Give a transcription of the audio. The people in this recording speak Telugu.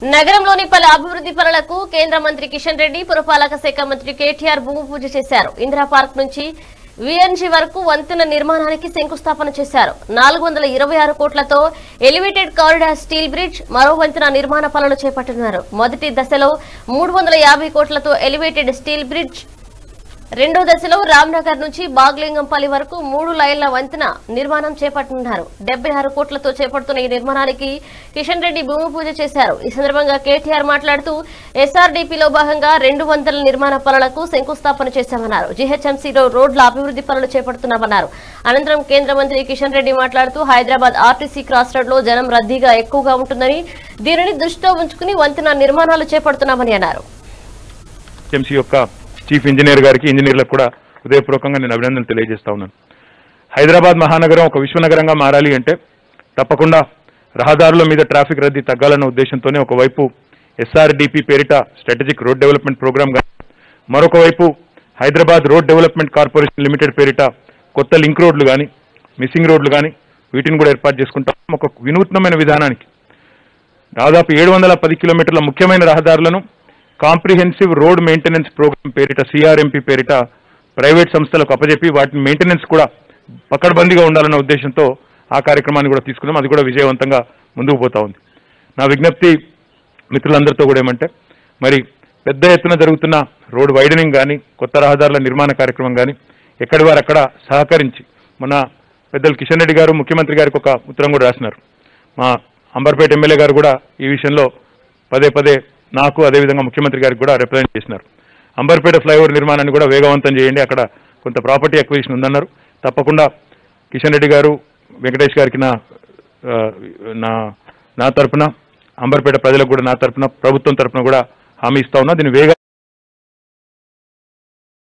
నగరంలోని పలు అభివృద్ధి పనులకు కేంద్ర మంత్రి కిషన్ రెడ్డి పురపాలక శాఖ మంత్రి కేటీఆర్ భూమి పూజ చేశారు ఇందిరా పార్క్ నుంచి విఎన్జీ వరకు వంతెన నిర్మాణానికి శంకుస్థాపన చేశారు నాలుగు వందల ఇరవై ఆరు కోట్లతో ఎలివేటెడ్ కారిడార్ స్టీల్ బ్రిడ్జ్ మరో వంతెన నిర్మాణ పనులు చేపట్టనున్నారు మొదటి దశలో మూడు వందల యాభై కోట్లతో ఎలివేటెడ్ స్టీల్ బ్రిడ్జ్ రెండో దశలో రామ్నగర్ నుంచి బాగ్లింగంపల్లి వరకు మూడు లైన్ల వంతెన నిర్మాణం చేపట్టనున్నారు డెబ్బై ఆరు కోట్లతో చేపడుతున్న ఈ నిర్మాణానికి కిషన్ రెడ్డి భూమి పూజ చేశారు ఈ సందర్భంగా కేటీఆర్ మాట్లాడుతూ ఎస్ఆర్డీపీలో భాగంగా రెండు వంతెనల నిర్మాణ పనులకు శంకుస్థాపన చేశామన్నారు జీహెచ్ఎంసీలో రోడ్ల అభివృద్ధి పనులు చేపడుతున్నామన్నారు అనంతరం కేంద్ర మంత్రి కిషన్ రెడ్డి మాట్లాడుతూ హైదరాబాద్ ఆర్టీసీ క్రాస్ రోడ్ లో జనం రద్దీగా ఎక్కువగా ఉంటుందని దీనిని దృష్టిలో ఉంచుకుని వంతెన నిర్మాణాలు చేపడుతున్నామని అన్నారు ఎంసీ యొక్క చీఫ్ ఇంజనీర్ గారికి ఇంజనీర్లకు కూడా హృదయపూర్వకంగా నేను అభినందనలు తెలియజేస్తా ఉన్నాను హైదరాబాద్ మహానగరం ఒక విశ్వనగరంగా మారాలి అంటే తప్పకుండా రహదారుల మీద ట్రాఫిక్ రద్దీ తగ్గాలన్న ఉద్దేశంతోనే ఒకవైపు ఎస్ఆర్డిపి పేరిట స్ట్రాటజిక్ రోడ్ డెవలప్మెంట్ ప్రోగ్రామ్ గా మరొక వైపు Hyderabad road development corporation limited పేరిట కొత్త లింక్ రోడ్లు కానీ మిస్సింగ్ రోడ్లు కానీ వీటిని కూడా ఏర్పాటు చేసుకుంటాం ఒక వినూత్నమైన విధానానికి దాదాపు ఏడు వందల పది కిలోమీటర్ల ముఖ్యమైన రహదారులను కాంప్రిహెన్సివ్ రోడ్ మెయింటెనెన్స్ ప్రోగ్రామ్ పేరిట సిఆర్ఎంపీ పేరిట ప్రైవేట్ సంస్థలకు అప్పజెప్పి వాటిని మెయింటెనెన్స్ కూడా పకడ్బందీగా ఉండాలన్న ఉద్దేశంతో ఆ కార్యక్రమాన్ని కూడా తీసుకున్నాం అది కూడా విజయవంతంగా ముందుకు పోతా ఉంది నా విజ్ఞప్తి మిత్రులందరితో కూడా ఏమంటే మరి పెద్ద ఎత్తున జరుగుతున్న రోడ్ వైడనింగ్ కానీ కొత్త రహదారుల నిర్మాణ కార్యక్రమం కానీ ఎక్కడి వారు అక్కడ సహకరించి మన పెద్దలు కిషన్ రెడ్డి గారు ముఖ్యమంత్రి గారికి ఒక ఉత్తరం కూడా రాసినారు మా అంబర్పేట ఎమ్మెల్యే గారు కూడా ఈ విషయంలో పదే పదే నాకు అదేవిధంగా ముఖ్యమంత్రి గారికి కూడా రిప్రజెంట్ చేసినారు అంబర్పేట ఫ్లైఓవర్ నిర్మాణాన్ని కూడా వేగవంతం చేయండి అక్కడ కొంత ప్రాపర్టీ అక్విజిషన్ ఉందన్నారు తప్పకుండా కిషన్ రెడ్డి గారు వెంకటేష్ గారికి నా ఆ, నా నా తరపున అంబర్పేట ప్రజలకు కూడా నా తరపున ప్రభుత్వం తరపున కూడా హామీ ఇస్తా ఉన్నా దీన్ని వేగ